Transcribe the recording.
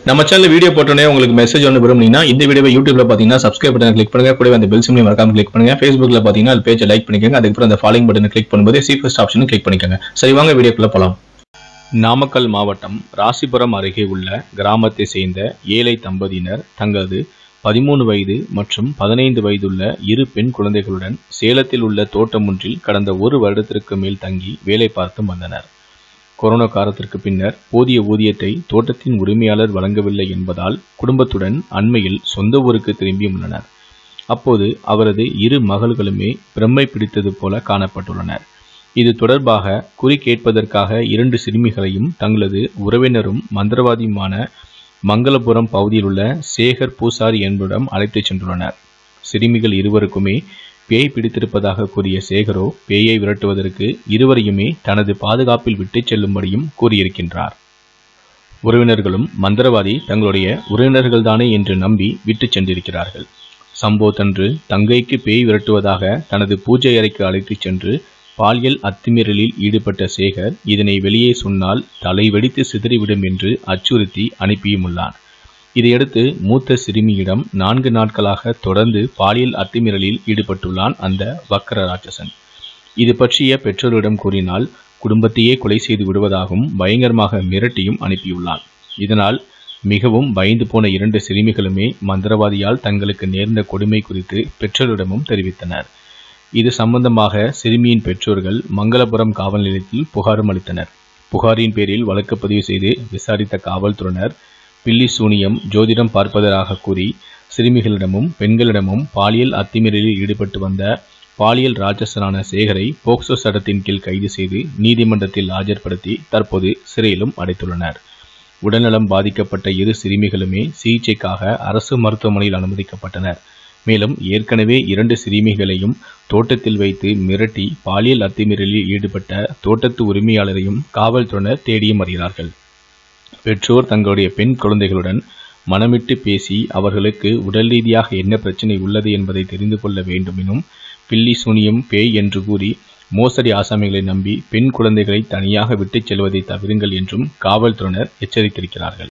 நம்ம channel video போட்டோன்னே உங்களுக்கு மெசேஜ் ஒன்று விரும்புனீங்கன்னா இந்த வீடியோவை யூடியூப்ல பார்த்தீங்கன்னா சப்ஸ்கிரைப் பட்டன் கிளிக் பண்ணுங்க கூடவே அந்த பெல் சிம்லையும் மறக்காம கிளிக் பண்ணுங்க ஃபேஸ்புக்ல பார்த்தீங்கன்னா அது பேஜை லைக் பண்ணிக்கோங்க அதுக்கப்புறம் அந்த ஃபாலோயிங் பட்டனை கிளிக் பண்ணும்போது சி ஃபர்ஸ்ட் ஆப்ஷனும் கிளிக் பண்ணிக்கோங்க சரி வாங்க வீடியோக்குள்ள போலாம் நாமக்கல் மாவட்டம் ராசிபுரம் அருகே உள்ள கிராமத்தை சேர்ந்த ஏழை தம்பதியினர் தங்களது பதிமூணு வயது மற்றும் பதினைந்து வயதுள்ள இரு பெண் குழந்தைகளுடன் சேலத்தில் உள்ள தோட்டம் ஒன்றில் கடந்த ஒரு வருடத்திற்கு மேல் தங்கி வேலை பார்த்து வந்தனர் கொரோனா காலத்திற்கு பின்னர் போதிய ஊதியத்தை தோட்டத்தின் உரிமையாளர் வழங்கவில்லை என்பதால் குடும்பத்துடன் அண்மையில் சொந்த ஊருக்கு திரும்பியுள்ளனர் அப்போது அவரது இரு மகள்களுமே பிரம்மை பிடித்தது போல காணப்பட்டுள்ளனர் இது தொடர்பாக குறி கேட்பதற்காக இரண்டு சிறுமிகளையும் தங்களது உறவினரும் மந்திரவாதியுமான மங்களபுரம் பகுதியில் உள்ள சேகர் பூசாரி என்பவரிடம் அழைத்துச் சென்றுள்ளனர் சிறுமிகள் இருவருக்குமே பேய் பிடித்திருப்பதாக கூறிய சேகரோ பேயை விரட்டுவதற்கு இருவரையுமே தனது பாதுகாப்பில் விட்டுச் செல்லும்படியும் கூறியிருக்கின்றார் உறவினர்களும் மந்திரவாதி தங்களுடைய உறவினர்கள்தானே என்று நம்பி விட்டுச் சென்றிருக்கிறார்கள் சம்போதன்று தங்கைக்கு பேய் விரட்டுவதாக தனது பூஜை அறைக்கு அழைத்துச் சென்று பாலியல் அத்துமீறலில் ஈடுபட்ட சேகர் இதனை வெளியே சொன்னால் தலை வெடித்து சிதறிவிடும் என்று அச்சுறுத்தி அனுப்பியுமுள்ளார் இதையடுத்து மூத்த சிறுமியிடம் நான்கு நாட்களாக தொடர்ந்து பாலியல் அத்துமீறலில் ஈடுபட்டுள்ளான் அந்த வக்கர ராட்சசன் இது பற்றிய பெற்றோரிடம் கூறினால் குடும்பத்தையே கொலை செய்து விடுவதாகவும் பயங்கரமாக மிரட்டியும் அனுப்பியுள்ளான் இதனால் மிகவும் பயந்து போன இரண்டு சிறுமிகளுமே மந்திரவாதியால் தங்களுக்கு நேர்ந்த கொடுமை குறித்து பெற்றோரிடமும் தெரிவித்தனர் இது சம்பந்தமாக சிறுமியின் பெற்றோர்கள் மங்களபுரம் காவல் நிலையத்தில் புகாரும் அளித்தனர் புகாரின் பேரில் வழக்கு பதிவு செய்து விசாரித்த காவல்துறையினர் பில்லி சூனியம் ஜோதிடம் பார்ப்பதாக கூறி சிறுமிகளிடமும் பெண்களிடமும் பாலியல் அத்துமீறலில் ஈடுபட்டு வந்த பாலியல் ராட்சசனான சேகரை போக்சோ சட்டத்தின் கீழ் கைது செய்து நீதிமன்றத்தில் ஆஜர்படுத்தி தற்போது சிறையிலும் அடைத்துள்ளனர் உடல்நலம் பாதிக்கப்பட்ட இரு சிறுமிகளுமே சிகிச்சைக்காக அரசு மருத்துவமனையில் அனுமதிக்கப்பட்டனர் மேலும் ஏற்கனவே இரண்டு சிறுமிகளையும் தோட்டத்தில் வைத்து மிரட்டி பாலியல் அத்துமீறலில் ஈடுபட்ட தோட்டத்து உரிமையாளரையும் காவல்துறையினர் தேடியும் வருகிறார்கள் பெற்றோர் தங்களுடைய பெண் குழந்தைகளுடன் மனமிட்டு பேசி அவர்களுக்கு உடல் ரீதியாக என்ன பிரச்சனை உள்ளது என்பதை தெரிந்து கொள்ள வேண்டும் எனும் பில்லி சூனியம் பேய் என்று கூறி மோசடி ஆசாமிகளை நம்பி பெண் குழந்தைகளை தனியாக விட்டுச் செல்வதை தவிருங்கள் என்றும் காவல்துறையினர் எச்சரித்திருக்கிறார்கள்